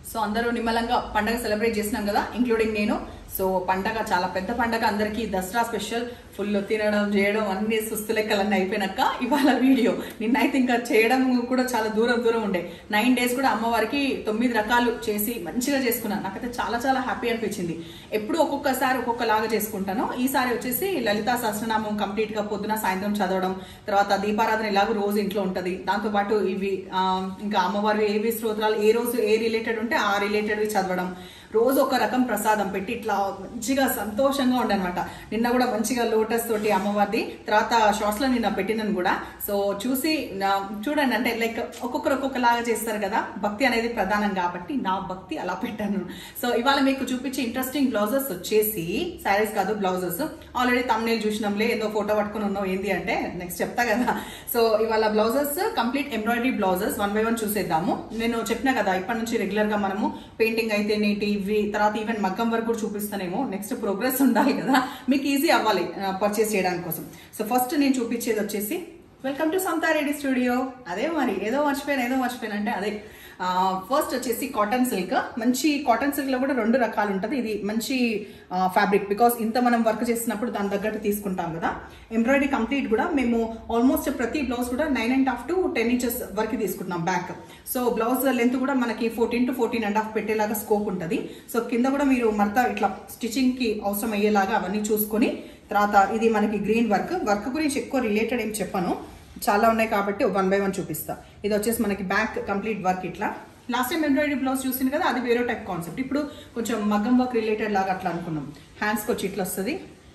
so అందరూ నిమ్మలంగా పండగ సెలబ్రేట్ చేసినాం కదా ఇంక్లూడింగ్ నేను సో పండగ చాలా పెద్ద పండగ అందరికీ దసరా స్పెషల్ ఫుల్ తినడం చేయడం అన్ని సుస్తు లెక్కలన్నీ అయిపోయినాక ఇవాళ వీడియో నిన్నైతే ఇంకా చేయడం కూడా చాలా దూరం దూరం ఉండే నైన్ డేస్ కూడా అమ్మవారికి తొమ్మిది రకాలు చేసి మంచిగా చేసుకున్నాను నాకైతే చాలా చాలా హ్యాపీ అనిపించింది ఎప్పుడు ఒక్కొక్కసారి ఒక్కొక్కలాగా చేసుకుంటాను ఈసారి వచ్చేసి లలితా సహస్రనామం కంప్లీట్ గా పొద్దున సాయంత్రం చదవడం తర్వాత దీపారాధన ఎలాగో రోజు ఇంట్లో ఉంటది దాంతో పాటు ఇవి ఆ, ఇంకా అమ్మవారి ఏవి స్తోత్రాలు ఏ రోజు ఏ రిలేటెడ్ ఉంటే ఆ రిలేటెడ్ చదవడం రోజు ఒక రకం ప్రసాదం పెట్టి ఇట్లా మంచిగా సంతోషంగా ఉండనమాట నిన్న కూడా మంచిగా లోటస్ తోటి అమ్మవారిది తర్వాత షార్ట్స్ లో నిన్న పెట్టినాను కూడా సో చూసి నా- చూడండి అంటే లైక్ ఒక్కొక్కరు ఒక్కొక్కలాగా చేస్తారు కదా భక్తి అనేది ప్రధానం కాబట్టి నా భక్తి అలా పెట్టాను సో ఇవాళ మీకు చూపించే ఇంట్రెస్టింగ్ బ్లౌజెస్ వచ్చేసి శారీస్ కాదు బ్లౌజెస్ ఆల్రెడీ తమ్నేల్ చూసినాంలే ఏదో ఫోటో పట్టుకుని ఉన్నావు ఏంది అంటే నెక్స్ట్ చెప్తా కదా సో ఇవాళ blouses complete embroidery blouses one by one చూసేద్దాము నేను చెప్పినా కదా ఇప్పటి నుంచి రెగ్యులర్ గా మనము పెయింటింగ్ అయితే నేటి ఇవి తర్వాత ఈవెన్ మగ్గం వరకు కూడా చూపిస్తానేమో నెక్స్ట్ ప్రోగ్రెస్ ఉండాలి కదా మీకు ఈజీ అవ్వాలి పర్చేస్ చేయడానికి కోసం సో ఫస్ట్ నేను చూపించేది వచ్చేసి welcome to Santha Reddy studio అదే మరి ఏదో మర్చిపోయాను ఏదో మర్చిపోయాను అంటే అదే ఫస్ట్ వచ్చేసి కాటన్ సిల్క్ మంచి కాటన్ సిల్క్ లో కూడా రెండు రకాలు ఉంటుంది ఇది మంచి ఫ్యాబ్రిక్ బికాస్ ఇంత మనం వర్క్ చేసినప్పుడు దాని తగ్గట్టు తీసుకుంటాం కదా ఎంబ్రాయిడరీ కంప్లీట్ కూడా మేము ఆల్మోస్ట్ ప్రతి బ్లౌజ్ కూడా nine and half to ten inches వరకు తీసుకుంటున్నాం బ్యాక్ సో బ్లౌజ్ లెంత్ కూడా మనకి fourteen to fourteen and half పెట్టేలాగా స్కోప్ ఉంటుంది సో కింద కూడా మీరు మరత ఇట్లా స్టిచ్చింగ్ కి అవసరం అయ్యేలాగా అవన్నీ చూసుకొని తర్వాత ఇది మనకి గ్రీన్ వర్క్ వర్క్ గురించి ఎక్కువ రిలేటెడ్ ఏం చెప్పను చాలా ఉన్నాయి కాబట్టి వన్ బై వన్ చూపిస్తా ఇది వచ్చేసి మనకి బ్యాక్ కంప్లీట్ వర్క్ ఇట్లా లాస్ట్ టైం ఎంబ్రాయిడరీ బ్లౌజ్ చూసింది కదా అది వేరే టైప్ కాన్సెప్ట్ ఇప్పుడు కొంచెం మగ్గం వర్క్ రిలేటెడ్ లాగా అట్లా అనుకున్నాం హ్యాండ్స్కి వచ్చి ఇట్లా వస్తుంది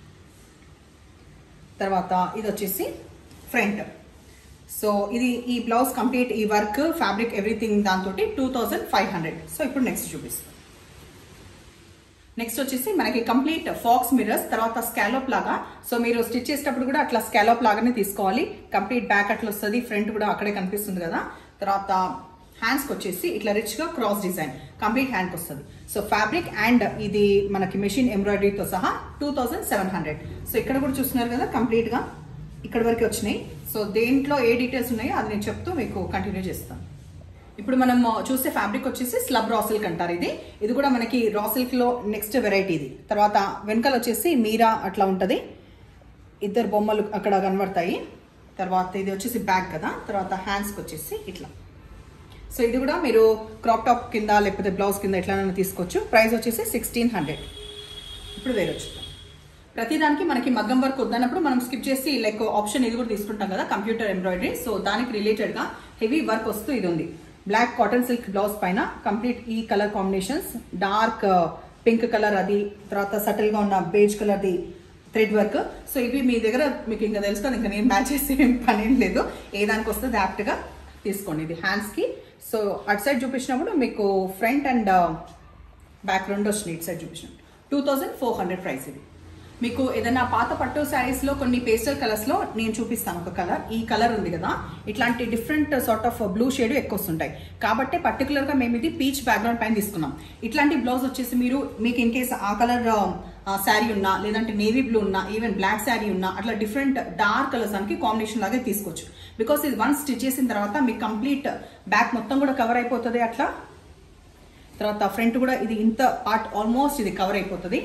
తర్వాత ఇది వచ్చేసి ఫ్రంట్ సో ఇది ఈ బ్లౌజ్ కంప్లీట్ ఈ వర్క్ ఫ్యాబ్రిక్ ఎవ్రీథింగ్ దాంతో two thousand five hundred so ఇప్పుడు నెక్స్ట్ చూపిస్తాం నెక్స్ట్ వచ్చేసి మనకి కంప్లీట్ ఫాక్స్ మిరర్స్ తర్వాత స్కాలోప్ లాగా సో మీరు స్టిచ్ చేసేటప్పుడు కూడా అట్లా స్కాలోప్ లాగానే తీసుకోవాలి కంప్లీట్ బ్యాక్ అట్లా వస్తుంది ఫ్రంట్ కూడా అక్కడే కనిపిస్తుంది కదా తర్వాత హ్యాండ్స్కి వచ్చేసి ఇట్లా రిచ్గా క్రాస్ డిజైన్ కంప్లీట్ హ్యాండ్కి వస్తుంది సో ఫ్యాబ్రిక్ అండ్ ఇది మనకి మెషిన్ ఎంబ్రాయిడరీతో సహా two thousand seven hundred so ఇక్కడ కూడా చూస్తున్నారు కదా కంప్లీట్గా ఇక్కడ వరకు వచ్చినాయి సో దేంట్లో ఏ డీటెయిల్స్ ఉన్నాయో అది నేను చెప్తూ మీకు కంటిన్యూ చేస్తాను ఇప్పుడు మనం చూసే ఫ్యాబ్రిక్ వచ్చేసి స్లబ్ రా సిల్క్ అంటారు ఇది ఇది కూడా మనకి రా సిల్క్ లో నెక్స్ట్ వెరైటీ ఇది తర్వాత వెనకాల వచ్చేసి మీరా అట్లా ఉంటది ఇద్దరు బొమ్మలు అక్కడ కనబడతాయి తర్వాత ఇది వచ్చేసి బ్యాక్ కదా తర్వాత హ్యాండ్స్కి వచ్చేసి ఇట్లా సో ఇది కూడా మీరు క్రాప్ టాప్ కింద లేకపోతే బ్లౌజ్ కింద ఎట్లైనా తీసుకోవచ్చు ప్రైస్ వచ్చేసి సిక్స్టీన్ హండ్రెడ్ ఇప్పుడు వేరే వచ్చుతాం ప్రతిదానికి మనకి మగ్గం వర్క్ వద్దన్నప్పుడు మనం స్కిప్ చేసి లైక్ ఆప్షన్ ఇది కూడా తీసుకుంటాం కదా కంప్యూటర్ ఎంబ్రాయిడరీ సో దానికి రిలేటెడ్ గా హెవీ వర్క్ వస్తూ ఇది ఉంది బ్లాక్ కాటన్ సిల్క్ బ్లౌజ్ పైన కంప్లీట్ ఈ colour combinations dark pink colour అది తర్వాత సటిల్ గా ఉన్న beige colour the thread work so ఇవి మీ దగ్గర మీకు ఇంకా తెలుసు కదా ఇంకా నేను మ్యాచ్ చేసే ఏం పని ఏం లేదు ఏ దానికి వస్తే యాప్ట్ గా తీసుకోండి ఇది హ్యాండ్స్ కి సో అటు సైడ్ చూపించినప్పుడు మీకు ఫ్రంట్ అండ్ బ్యాక్ రెండు వచ్చినాయి ఇటు సైడ్ చూపించిన two thousand four hundred price ఇది మీకు ఏదైనా పాత పట్టు శారీస్ లో కొన్ని పేస్టల్ కలర్స్ లో నేను చూపిస్తాను ఒక కలర్ ఈ కలర్ ఉంది కదా ఇట్లాంటి different sort of blue shade ఎక్కువ వస్తుంటాయి కాబట్టి పర్టికులర్ గా మేము ఇది పీచ్ బ్యాక్గ్రౌండ్ పైన తీసుకున్నాం ఇట్లాంటి బ్లౌజ్ వచ్చేసి మీరు మీకు ఇన్ కేస్ ఆ కలర్ శారీ ఉన్నా లేదంటే నేవీ బ్లూ ఉన్నా ఈవెన్ బ్లాక్ శారీ ఉన్నా అట్లా డిఫరెంట్ డార్క్ కలర్స్ దానికి కాంబినేషన్ లాగా తీసుకోవచ్చు బికాస్ ఇది వన్ స్టిచ్ చేసిన తర్వాత మీకు కంప్లీట్ బ్యాక్ మొత్తం కూడా కవర్ అయిపోతుంది అట్లా తర్వాత ఫ్రంట్ కూడా ఇది ఇంత పార్ట్ ఆల్మోస్ట్ ఇది కవర్ అయిపోతుంది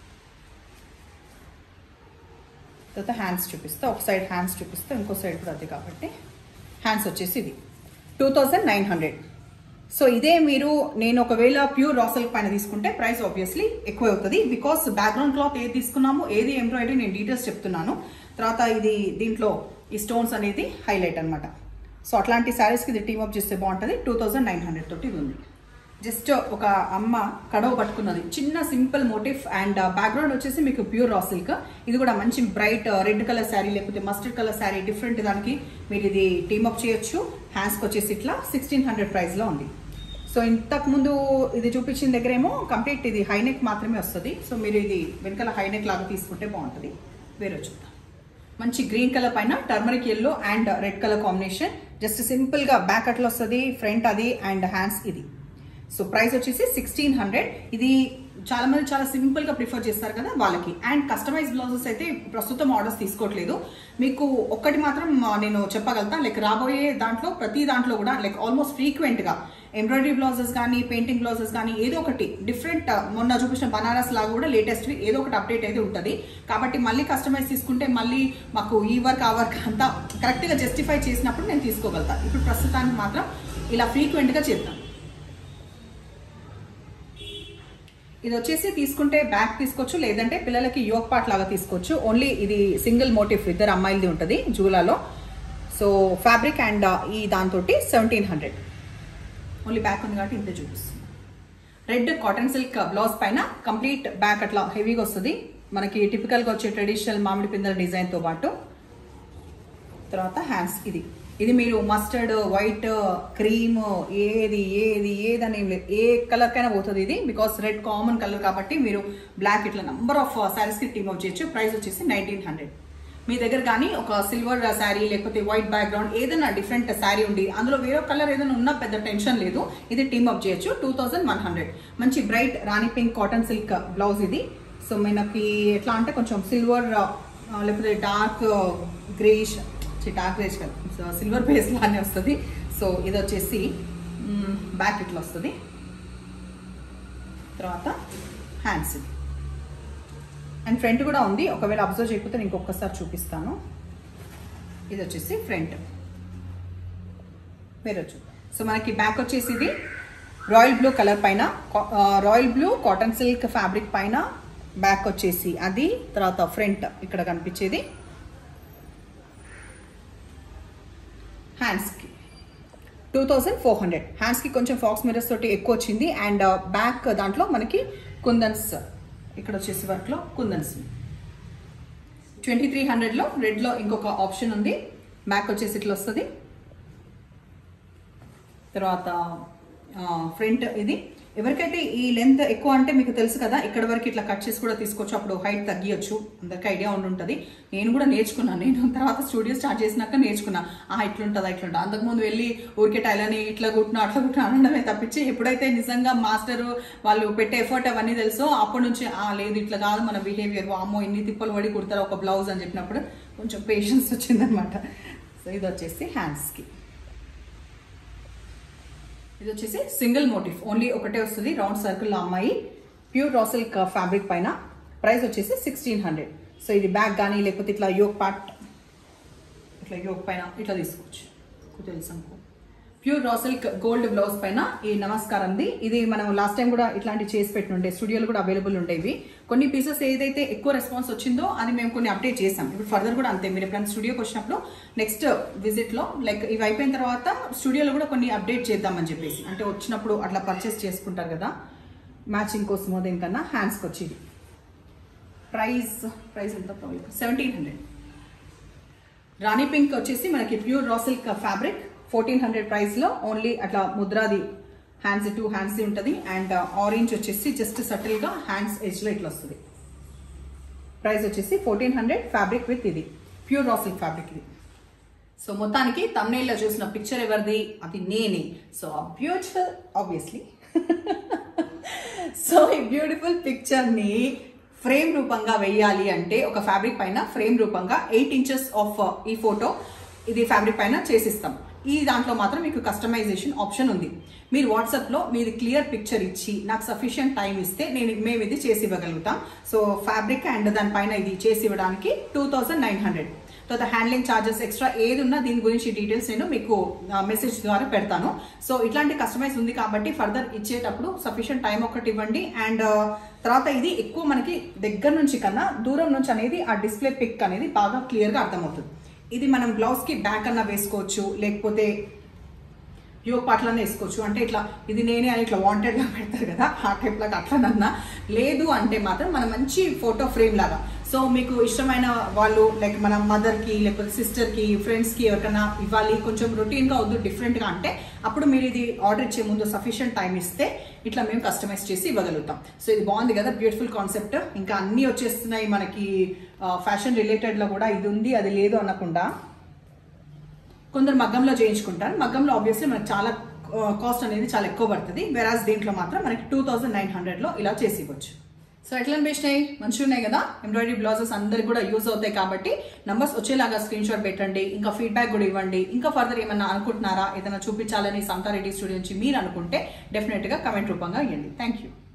తర్వాత హ్యాండ్స్ చూపిస్తా ఒక సైడ్ హ్యాండ్స్ చూపిస్తే ఇంకో సైడ్ కూడా అది కాబట్టి హ్యాండ్స్ వచ్చేసి ఇది two thousand nine hundred so ఇదే మీరు నేను ఒకవేళ ప్యూర్ రాసల్ పైన తీసుకుంటే ప్రైస్ ఆబ్వియస్లీ ఎక్కువ అవుతుంది బికాస్ బ్యాక్గ్రౌండ్ క్లాత్ ఏది తీసుకున్నాము ఏది ఎంబ్రాయిడరీ నేను డీటెయిల్స్ చెప్తున్నాను తర్వాత ఇది దీంట్లో ఈ స్టోన్స్ అనేది హైలైట్ అనమాట సో అట్లాంటి శారీస్కి ఇది టీమ్ అప్ చేస్తే బాగుంటుంది టూ థౌజండ్ నైన్ హండ్రెడ్ తోటి ఇది ఉంది జస్ట్ ఒక అమ్మ కడవ పట్టుకున్నది చిన్న సింపుల్ మోటివ్ అండ్ బ్యాక్గ్రౌండ్ వచ్చేసి మీకు ప్యూర్ రా సిల్క్ ఇది కూడా మంచి బ్రైట్ రెడ్ కలర్ శారీ లేకపోతే మస్టర్డ్ కలర్ శారీ డిఫరెంట్ దానికి మీరు ఇది టీమప్ చేయొచ్చు హ్యాండ్స్కి వచ్చేసి ఇట్లా సిక్స్టీన్ హండ్రెడ్ ప్రైస్లో ఉంది సో ఇంతకు ముందు ఇది చూపించిన దగ్గరేమో కంప్లీట్ ఇది హైనెక్ మాత్రమే వస్తుంది సో మీరు ఇది వెనకాల హైనెక్ లాగా తీసుకుంటే బాగుంటుంది వేరే చూద్దాం మంచి గ్రీన్ కలర్ పైన turmeric yellow and red colour combination just simple గా బ్యాక్ అట్లా వస్తుంది ఫ్రంట్ అది అండ్ హ్యాండ్స్ ఇది సో ప్రైస్ వచ్చేసి సిక్స్టీన్ హండ్రెడ్ ఇది చాలా మంది చాలా సింపుల్ గా ప్రిఫర్ చేస్తారు కదా వాళ్ళకి అండ్ కస్టమైజ్ బ్లౌజెస్ అయితే ప్రస్తుతం ఆర్డర్స్ తీసుకోవట్లేదు మీకు ఒక్కటి మాత్రం ఆ, నేను చెప్పగలుగుతా లైక్ రాబోయే దాంట్లో ప్రతి దాంట్లో కూడా లైక్ ఆల్మోస్ట్ ఫ్రీక్వెంట్ గా ఎంబ్రాయిడరీ బ్లౌజెస్ కానీ పెయింటింగ్ బ్లౌజెస్ కానీ ఏదో ఒకటి డిఫరెంట్ మొన్న చూపించిన బనారస్ లాగా కూడా లేటెస్ట్ ఏదో ఒకటి అప్డేట్ అయితే ఉంటుంది కాబట్టి మళ్ళీ కస్టమైజ్ తీసుకుంటే మళ్ళీ మాకు ఈ వర్క్ ఆ వర్క్ అంతా కరెక్ట్ గా జస్టిఫై చేసినప్పుడు నేను తీసుకోగలుగుతా ఇప్పుడు ప్రస్తుతానికి మాత్రం ఇలా ఫ్రీక్వెంట్ గా చేద్దాం ఇది వచ్చేసి తీసుకుంటే బ్యాక్ తీసుకోవచ్చు లేదంటే పిల్లలకి యోగ్ పార్ట్ లాగా తీసుకోవచ్చు ఓన్లీ ఇది సింగిల్ మోటివ్ ఇద్దరు అమ్మాయిలది ఉంటుంది జూలాలో సో ఫ్యాబ్రిక్ అండ్ ఈ దాంతో సెవెంటీన్ హండ్రెడ్ ఓన్లీ బ్యాక్ ఉంది కాబట్టి ఇంత చూపిస్తుంది రెడ్ కాటన్ సిల్క్ బ్లౌజ్ పైన కంప్లీట్ బ్యాక్ అట్లా హెవీగా వస్తుంది మనకి టిపికల్గా వచ్చే ట్రెడిషనల్ మామిడి పిందల డిజైన్తో పాటు తర్వాత హ్యాండ్స్ ఇది ఇది మీరు మస్టర్డ్ వైట్ క్రీమ్ ఏది ఏది ఏదని ఏం లేదు ఏ కలర్ కైనా పోతుంది ఇది బికాస్ రెడ్ కామన్ కలర్ కాబట్టి మీరు బ్లాక్ ఇట్లా నంబర్ ఆఫ్ శారీస్ కి టీమ్ అవుట్ చేయొచ్చు ప్రైస్ వచ్చేసి నైన్టీన్ హండ్రెడ్ మీ దగ్గర కానీ ఒక సిల్వర్ శారీ లేకపోతే వైట్ బ్యాక్గ్రౌండ్ ఏదైనా డిఫరెంట్ శారీ ఉండి అందులో వేరే కలర్ ఏదైనా ఉన్నా పెద్ద టెన్షన్ లేదు ఇది టీమ్ అప్ చేయొచ్చు టూ థౌసండ్ వన్ హండ్రెడ్ మంచి bright rani pink cotton silk blouse ఇది సో మనకి ఎట్లా అంటే కొంచెం సిల్వర్ లేకపోతే డార్క్ గ్రేష్ డార్క్ గ్రేష్ కాదు సిల్వర్ బేస్ లానే వస్తుంది సో ఇది వచ్చేసి బ్యాక్ ఇట్లా వస్తుంది తర్వాత హ్యాండ్స్ ఇది అండ్ ఫ్రంట్ కూడా ఉంది ఒకవేళ అబ్జర్వ్ చేయకపోతే నేను ఇంకొకసారి చూపిస్తాను ఇది వచ్చేసి ఫ్రంట్ వేరే వచ్చు సో మనకి బ్యాక్ వచ్చేసి ఇది రాయల్ బ్లూ కలర్ పైన కా- ఆ, royal blue cotton silk fabric పైన బ్యాక్ వచ్చేసి అది తర్వాత ఫ్రంట్ ఇక్కడ కనిపించేది హ్యాండ్స్కి టూ థౌజండ్ ఫోర్ హండ్రెడ్ హ్యాండ్స్కి కొంచెం ఫాక్స్ మిరర్స్ తోటి ఎక్కువ వచ్చింది అండ్ బ్యాక్ దాంట్లో మనకి కుందన్స్ ఇక్కడ వచ్చేసి వర్క్లో కుందన్స్ ట్వంటీ త్రీ హండ్రెడ్లో రెడ్లో ఇంకొక ఆప్షన్ ఉంది బ్యాక్ వచ్చేసి ఇట్లా వస్తుంది తర్వాత ఫ్రంట్ ఇది ఎవరికైతే ఈ లెంత్ ఎక్కువ అంటే మీకు తెలుసు కదా ఇక్కడ వరకు ఇట్లా కట్ చేసి కూడా తీసుకోవచ్చు అప్పుడు హైట్ తగ్గియచ్చు అందరికి ఐడియా ఉండి ఉంటుంది నేను కూడా నేర్చుకున్నాను నేను తర్వాత స్టూడియో స్టార్ట్ చేసినాక నేర్చుకున్నా ఆ ఇట్లుంటుందా ఇట్లుంటుంది అంతకుముందు వెళ్ళి ఊరికే టైలని ఇట్లా కుట్టినా అట్లా కుట్టినా అనడమే తప్పించి ఎప్పుడైతే నిజంగా మాస్టర్ వాళ్ళు పెట్టే ఎఫర్ట్ అవన్నీ తెలుసో అప్పటి నుంచి ఆ లేదు ఇట్లా కాదు మన బిహేవియర్ అమ్మో ఇన్ని తిప్పలు పడి కుడతారు ఒక బ్లౌజ్ అని చెప్పినప్పుడు కొంచెం పేషెన్స్ వచ్చిందనమాట సో ఇది వచ్చేసి హ్యాండ్స్కి ఇది వచ్చేసి సింగిల్ మోటివ్ ఓన్లీ ఒకటే వస్తుంది రౌండ్ సర్కిల్ అమ్మాయి ప్యూర్ రా సిల్క్ ఫ్యాబ్రిక్ పైన ప్రైస్ వచ్చేసి సిక్స్టీన్ హండ్రెడ్ సో ఇది బ్యాగ్ కానీ లేకపోతే ఇట్లా యోగ్ పార్ట్ ఇట్లా యోగ్ పైన ఇట్లా తీసుకోవచ్చు మీకు తెలుసు అనుకో pure raw silk gold blouse పైన ఈ నమస్కారంది ఇది మనం లాస్ట్ టైం కూడా ఇట్లాంటి చేసి పెట్టినుండే స్టూడియోలో కూడా అవైలబుల్ ఉండేవి కొన్ని పీసెస్ ఏదైతే ఎక్కువ రెస్పాన్స్ వచ్చిందో అది మేము కొన్ని అప్డేట్ చేసాం ఇప్పుడు ఫర్దర్ కూడా అంతే మీరు ఎప్పుడైనా స్టూడియోకి వచ్చినప్పుడు నెక్స్ట్ విజిట్ లో లైక్ ఇవి అయిపోయిన తర్వాత స్టూడియోలో కూడా కొన్ని అప్డేట్ చేద్దామని చెప్పేసి అంటే వచ్చినప్పుడు అట్లా పర్చేస్ చేసుకుంటారు కదా మ్యాచింగ్ కోసమో దేనికన్నా హ్యాండ్స్కి వచ్చేది ప్రైస్ ప్రైస్ ఎంత సెవెంటీన్ హండ్రెడ్ రాణి పింక్ వచ్చేసి మనకి pure raw silk fabric fourteen hundred price లో ఓన్లీ అట్లా ముద్రాది హ్యాండ్స్ టూ హ్యాండ్స్ ఉంటుంది అండ్ ఆరెంజ్ వచ్చేసి జస్ట్ సటిల్ గా హ్యాండ్స్ ఎడ్జ్ లో ఇట్లా వస్తుంది ప్రైస్ వచ్చేసి ఫోర్టీన్ హండ్రెడ్ ఫ్యాబ్రిక్ విత్ ఇది ప్యూర్ రా సిల్క్ ఫ్యాబ్రిక్ ఇది సో మొత్తానికి తమ్నేల్లో చూసిన పిక్చర్ ఎవరిది అది నేనే సో బ్యూటిఫుల్ ఆబ్వియస్లీ సో ఈ బ్యూటిఫుల్ పిక్చర్ ని ఫ్రేమ్ రూపంగా వేయాలి అంటే ఒక ఫ్యాబ్రిక్ పైన ఫ్రేమ్ రూపంగా ఎయిట్ ఇంచెస్ ఆఫ్ ఈ ఫోటో ఇది ఫ్యాబ్రిక్ పైన చేసిస్తాం ఈ దాంట్లో మాత్రం మీకు కస్టమైజేషన్ ఆప్షన్ ఉంది మీరు వాట్సాప్ లో మీది క్లియర్ పిక్చర్ ఇచ్చి నాకు సఫిషియంట్ టైం ఇస్తే నేను మేము ఇది చేసి ఇవ్వగలుగుతాం సో ఫ్యాబ్రిక్ అండ్ దానిపైన ఇది చేసి ఇవ్వడానికి టూ థౌసండ్ నైన్ హండ్రెడ్ తర్వాత హ్యాండ్లింగ్ ఛార్జెస్ ఎక్స్ట్రా ఏది ఉన్నా దీని గురించి డీటెయిల్స్ నేను మీకు మెసేజ్ ద్వారా పెడతాను సో ఇట్లాంటి కస్టమైజ్ ఉంది కాబట్టి ఫర్దర్ ఇచ్చేటప్పుడు సఫిషియంట్ టైం ఒకటి ఇవ్వండి అండ్ తర్వాత ఇది ఎక్కువ మనకి దగ్గర నుంచి కన్నా దూరం నుంచి అనేది ఆ డిస్ప్లే పిక్ అనేది బాగా క్లియర్గా అర్థమవుతుంది ఇది మనం బ్లౌజ్ కి బ్యాక్ అన్న వేసుకోవచ్చు లేకపోతే యోగ పాటలనే వేసుకోవచ్చు అంటే ఇట్లా ఇది నేనే అని ఇట్లా వాంటెడ్ గా పెడతారు కదా ఆ టైప్ లాగా అట్లనన్నా లేదు అంటే మాత్రం మన మంచి ఫోటో ఫ్రేమ్ లాగా సో మీకు ఇష్టమైన వాళ్ళు లైక్ మన మదర్ కి లేకపోతే సిస్టర్ కి ఫ్రెండ్స్ కి ఎవరికైనా ఇవ్వాలి కొంచెం రొటీన్ గా వద్దు డిఫరెంట్ గా అంటే అప్పుడు మీరు ఇది ఆర్డర్ ఇచ్చే ముందు సఫిషియంట్ టైం ఇస్తే ఇట్లా మేము కస్టమైజ్ చేసి ఇవ్వగలుగుతాం సో ఇది బాగుంది కదా బ్యూటిఫుల్ కాన్సెప్ట్ ఇంకా అన్ని వచ్చేస్తున్నాయి మనకి ఫ్యాషన్ రిలేటెడ్ లో కూడా ఇది ఉంది అది లేదు అనకుండా కొందరు మగ్గంలో చేయించుకుంటారు మగ్గంలో ఆబ్వియస్లీ మనకు చాలా కాస్ట్ అనేది చాలా ఎక్కువ పడుతుంది వెరాజ్ దీంట్లో మాత్రం మనకి టూ థౌసండ్ నైన్ హండ్రెడ్లో ఇలా చేసి ఇవ్వచ్చు సో ఎట్లా అనిపించినాయి మంచిగా ఉన్నాయి కదా ఎంబ్రాయిడరీ బ్లౌజెస్ అందరికి కూడా యూజ్ అవుతాయి కాబట్టి నంబర్స్ వచ్చేలాగా స్క్రీన్ షాట్ పెట్టండి ఇంకా ఫీడ్బ్యాక్ కూడా ఇవ్వండి ఇంకా ఫర్దర్ ఏమన్నా అనుకుంటున్నారా ఏదైనా చూపించాలని సంతారెడ్డి స్టూడియో నుంచి మీరు అనుకుంటే డెఫినెట్గా కమెంట్ రూపంగా ఇవ్వండి థ్యాంక్ యూ